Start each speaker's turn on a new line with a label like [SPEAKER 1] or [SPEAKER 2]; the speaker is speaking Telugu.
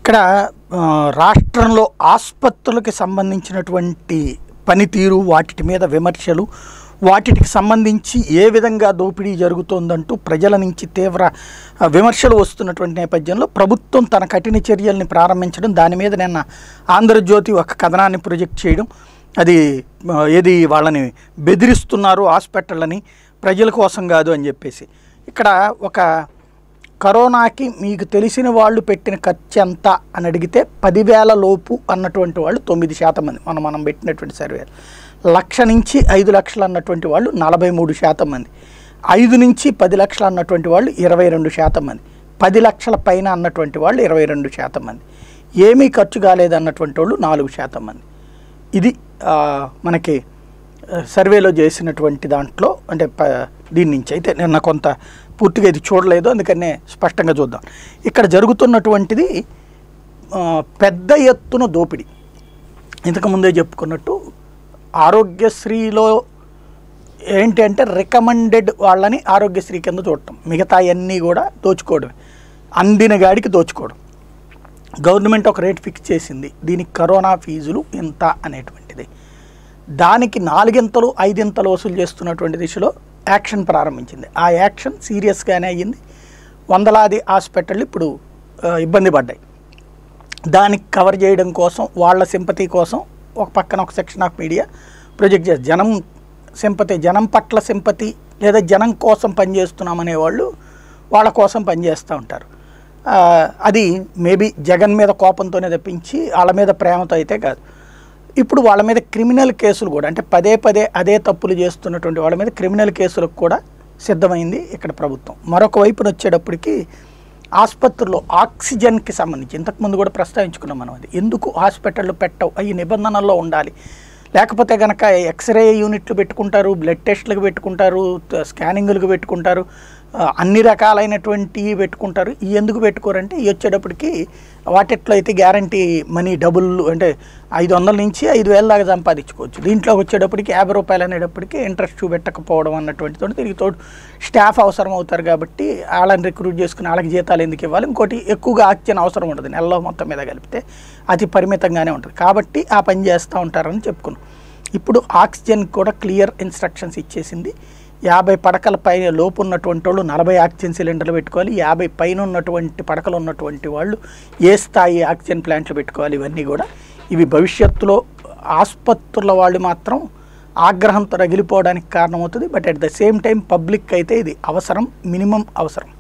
[SPEAKER 1] ఇక్కడ ఆ, రాష్ట్రంలో ఆసుపత్రులకి సంబంధించినటువంటి పనితీరు వాటి మీద విమర్శలు వాటికి సంబంధించి ఏ విధంగా దోపిడీ జరుగుతోందంటూ ప్రజల నుంచి తీవ్ర ఆ, విమర్శలు వస్తున్నటువంటి నేపథ్యంలో ప్రభుత్వం తన కఠిన చర్యల్ని ప్రారంభించడం దాని మీద నిన్న ఆంధ్రజ్యోతి ఒక కథనాన్ని ప్రొజెక్ట్ చేయడం అది ఆ, ఏది వాళ్ళని బెదిరిస్తున్నారు హాస్పిటళ్ళని ప్రజల కోసం కాదు అని చెప్పేసి ఇక్కడ ఒక కరోనాకి మీకు తెలిసిన వాళ్ళు పెట్టిన ఖర్చు ఎంత అని అడిగితే పదివేల లోపు అన్నటువంటి వాళ్ళు తొమ్మిది శాతం మంది మనం మనం పెట్టినటువంటి సర్వే లక్ష నుంచి ఐదు లక్షలు అన్నటువంటి వాళ్ళు నలభై మూడు శాతం మంది ఐదు నుంచి పది లక్షలు అన్నటువంటి వాళ్ళు ఇరవై రెండు శాతం మంది పది లక్షల పైన అన్నటువంటి వాళ్ళు ఇరవై రెండు శాతం మంది ఏమీ ఖర్చు కాలేదు అన్నటువంటి వాళ్ళు నాలుగు శాతం మంది ఇది ఆ, మనకి ఆ, సర్వేలో చేసినటువంటి దాంట్లో అంటే ప- దీని నుంచి అయితే నిన్న కొంత పూర్తిగా ఇది చూడలేదు అందుకనే స్పష్టంగా చూద్దాం ఇక్కడ జరుగుతున్నటువంటిది ఆ, పెద్ద ఎత్తున దోపిడీ ఇంతకుముందే చెప్పుకున్నట్టు ఆరోగ్యశ్రీలో ఏంటి అంటే రికమెండెడ్ వాళ్ళని ఆరోగ్యశ్రీ కింద చూడటం మిగతా అన్నీ కూడా దోచుకోవడమే అందిన గాడికి దోచుకోవడం గవర్నమెంట్ ఒక రేట్ ఫిక్స్ చేసింది దీనికి కరోనా ఫీజులు ఇంత అనేటువంటిది దానికి నాలుగింతలు ఐదింతలు వసూలు చేస్తున్నటువంటి దిశలో యాక్షన్ ప్రారంభించింది ఆ యాక్షన్ సీరియస్గానే అయ్యింది వందలాది హాస్పిటళ్ళు ఇప్పుడు ఆ, ఇబ్బంది పడ్డాయి దానికి కవర్ చేయడం కోసం వాళ్ళ సింపతి కోసం ఒక పక్కన ఒక సెక్షన్ ఆఫ్ మీడియా ప్రొజెక్ట్ చేస్తారు జనం సింపతి జనం పట్ల సింపతి లేదా జనం కోసం పనిచేస్తున్నామనే వాళ్ళు వాళ్ళ కోసం పనిచేస్తూ ఉంటారు ఆ, అది మేబీ జగన్ మీద కోపంతోనే తప్పించి వాళ్ళ మీద ప్రేమతో అయితే కాదు ఇప్పుడు వాళ్ళ మీద క్రిమినల్ కేసులు కూడా అంటే పదే పదే అదే తప్పులు చేస్తున్నటువంటి వాళ్ళ మీద క్రిమినల్ కేసులకు కూడా సిద్ధమైంది ఇక్కడ ప్రభుత్వం మరొక వైపున వచ్చేటప్పటికి ఆసుపత్రుల్లో ఆక్సిజన్కి సంబంధించి ఇంతకుముందు కూడా ప్రస్తావించుకున్నాం మనం అది ఎందుకు హాస్పిటళ్ళు పెట్టవు అవి నిబంధనల్లో ఉండాలి లేకపోతే కనుక ఎక్స్రే యూనిట్లు పెట్టుకుంటారు బ్లడ్ టెస్ట్లకు పెట్టుకుంటారు త- స్కానింగ్లకు పెట్టుకుంటారు ఆ, అన్ని రకాలైనటువంటి పెట్టుకుంటారు ఈ ఎందుకు పెట్టుకోరంటే ఇవి వచ్చేటప్పటికి వాటిట్లో అయితే గ్యారంటీ మనీ డబుల్ అంటే ఐదు వందల నుంచి ఐదు వేల దాకా సంపాదించుకోవచ్చు దీంట్లో వచ్చేటప్పటికి యాభై రూపాయలు అనేటప్పటికి ఇంట్రెస్ట్ చూపెట్టకపోవడం అన్నటువంటితో తిరిగి తోడు స్టాఫ్ అవసరం అవుతారు కాబట్టి వాళ్ళని రిక్రూట్ చేసుకుని వాళ్ళకి జీతాలు ఎందుకు ఇవ్వాలి ఇంకోటి ఎక్కువగా ఆక్సిజన్ అవసరం ఉంటుంది నెలలో మొత్తం మీద కలిపితే అతి పరిమితంగానే ఉంటుంది కాబట్టి ఆ పని చేస్తూ ఉంటారని చెప్పుకున్నాం ఇప్పుడు ఆక్సిజన్ కూడా క్లియర్ ఇన్స్ట్రక్షన్స్ ఇచ్చేసింది యాభై పడకల పైన లోపు ఉన్నటువంటి వాళ్ళు నలభై ఆక్సిజన్ సిలిండర్లు పెట్టుకోవాలి యాభై పైన ఉన్నటువంటి పడకలు ఉన్నటువంటి వాళ్ళు ఏ స్థాయి ఆక్సిజన్ ప్లాంట్లు పెట్టుకోవాలి ఇవన్నీ కూడా ఇవి భవిష్యత్తులో ఆసుపత్రుల వాళ్ళు మాత్రం ఆగ్రహంతో రగిలిపోవడానికి కారణమవుతుంది but at the same time public అయితే ఇది అవసరం మినిమం అవసరం